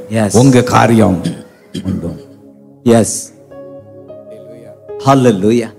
Yes. உங்க காரியம் உண்டும் S ஹalleluya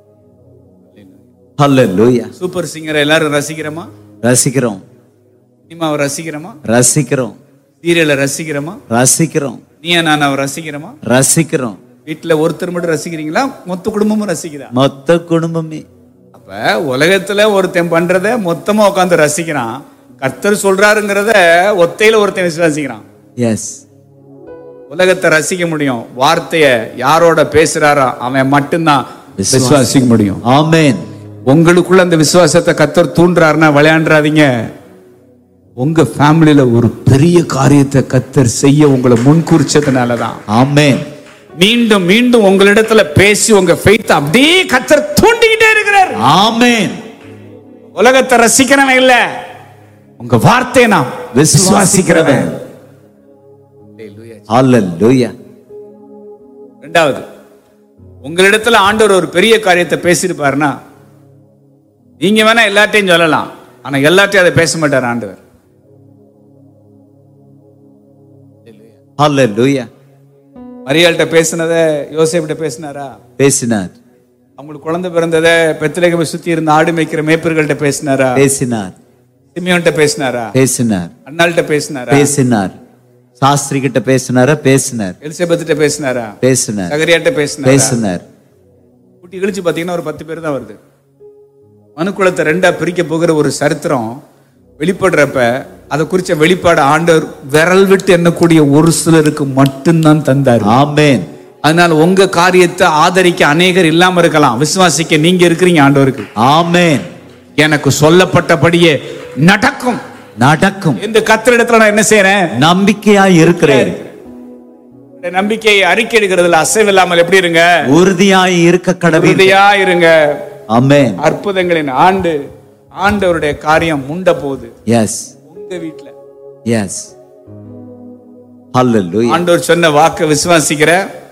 ஹalleluya super சிங்கரை எல்லாரும் ரசிக்கிறோமா ரசிக்கிறோம் சினிமாவை ரசிக்கிறோமா ரசிக்கிறோம் சீரியலை ரசிக்கிறோமா ரசிக்கிறோம் நீயா நான் அவ ரசிக்கிறோமா ரசிக்கிறோம் வீட்டுல ஒருத்தர் மட்டும் ரசிக்கிறீங்களா மொத்த குடும்பமும் ரசிக்கிறா மொத்த குடும்பமே அப்ப உலகத்துல ஒருத்தன் பண்றத மொத்தமா உட்காந்து ரசிக்கிறான் கர்த்தர் சொல்றாருங்கிறத ஒத்தையில ஒருத்தன் விசுவாசிக்கிறான் எஸ் உலகத்தை ரசிக்க முடியும் வார்த்தைய யாரோட பேசுறாரோ அவன் மட்டும்தான் விசுவாசிக்க முடியும் ஆமென் உங்களுக்குள்ள அந்த விசுவாசத்தை கத்தர் தூண்டுறாருன்னா விளையாண்டுறாதீங்க உங்க ஃபேமிலியில ஒரு பெரிய காரியத்தை கத்தர் செய்ய உங்களை முன்குறிச்சதுனாலதான் ஆமென் மீண்டும் மீண்டும் உங்களிடத்துல பேசி உங்க ஃபெய்த் அப்படியே கத்தர் தூண்டிக்கிட்டே இருக்கிறார் ஆமென் உலகத்தை ரசிக்கிறவன் இல்ல உங்க வார்த்தையை நாம் விசுவாசிக்கிறவன் ஹalleluya ரெண்டாவது உங்களிடத்துல ஆண்டவர் ஒரு பெரிய காரியத்தை பேசியிருப்பாருன்னா நீங்க வேணா எல்லாத்தையும் சொல்லலாம் ஆனா எல்லாத்தையும் அதை பேச மாட்டார் ஆண்டவர் ஹalleluya மரியாள்கிட்ட பேசினதை யோசேப்பிட்ட பேசினாரா பேசினார் அவங்களுக்கு குழந்தை பிறந்ததை பெத்தலேகமை சுத்தி இருந்த ஆடு மேய்க்கிற மேய்ப்பர்கள்ட்ட பேசினாரா பேசினார் சிமியோன்ட்ட பேசினாரா பேசினார் அண்ணாள்கிட்ட பேசினாரா பேசினார் சாஸ்திரி கிட்ட பேசினாரா பேசினார் எலிசபெத்திட்ட பேசினாரா பேசினார் சகரியாட்ட பேசினாரா பேசினார் கூட்டி கழிச்சு பாத்தீங்கன்னா ஒரு பத்து பேர் தான் வருது மனுக்குலத்தை ரெண்டா பிரிக்க போகிற ஒரு சரித்திரம் வெளிப்படுறப்ப அதை குறிச்ச வெளிப்பாடு ஆண்டவர் விரல் விட்டு எண்ணக்கூடிய ஒரு சிலருக்கு மட்டும்தான் தந்தார் ஆமென் அதனால உங்க காரியத்தை ஆதரிக்க அநேகர் இல்லாம இருக்கலாம் விசுவாசிக்க நீங்க இருக்கிறீங்க ஆண்டவருக்கு ஆமென் எனக்கு சொல்லப்பட்டபடியே நடக்கும் நடக்கும் இந்த கத்திரிடத்துல நான் என்ன செய்யறேன் நம்பிக்கையா இருக்கிறேன் இந்த நம்பிக்கையை அறிக்கை எடுக்கிறதுல அசைவில்லாமல் எப்படி இருங்க உறுதியாய் இருக்க கடவுள் உறுதியா இருங்க ஆமென் அற்புதங்களின் ஆண்டு ஆண்டவருடைய காரியம் முண்ட போகுது எஸ் உங்க வீட்டுல எஸ் ஹalleluya ஆண்டவர் சொன்ன வாக்க விசுவாசிக்கிற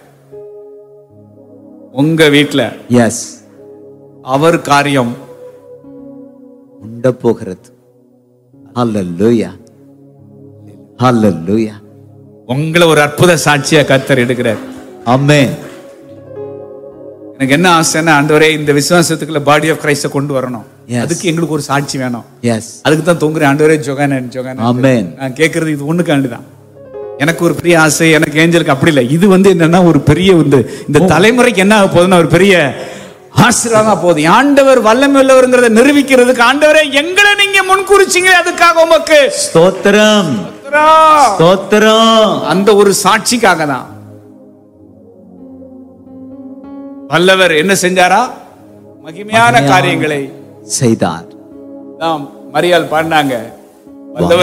உங்க வீட்டுல எஸ் அவர் காரியம் உண்ட போகிறது ஹalleluya ஹalleluya உங்களை ஒரு அற்புத சாட்சியா கத்தர் எடுக்கிறார் ஆமென் எனக்கு என்ன ஆசைன்னா ஆண்டவரே இந்த விசுவாசத்துக்குள்ள பாடி ஆஃப் கிரைஸ்ட கொண்டு வரணும் Yes. அதுக்கு எங்களுக்கு ஒரு சாட்சி வேணும் எஸ் அதுக்கு தான் தொங்குறேன் ஆண்டவரே ஜொகானன் ஜொகானன் ஆமென் நான் கேட்கறது இது ஒண்ணுக்காண்டி தான் எனக்கு ஒரு பெரிய ஆசை எனக்கு ஏஞ்சலுக்கு அப்படி இல்லை இது வந்து என்னன்னா ஒரு பெரிய வந்து இந்த தலைமுறைக்கு என்ன ஆக போகுதுன்னா ஒரு பெரிய ஆசீர்வாதமா போகுது ஆண்டவர் வல்லமை உள்ளவருங்கிறத நிரூபிக்கிறதுக்கு ஆண்டவரே எங்களை நீங்க முன்குறிச்சிங்க அதுக்காக உமக்கு ஸ்தோத்திரம் ஸ்தோத்திரம். ஸ்தோத்திரம் அந்த ஒரு சாட்சிக்காக தான் வல்லவர் என்ன செஞ்சாரா மகிமையான காரியங்களை செய்தார் நாம் மரியாள் பாடினாங்க வல்லவர்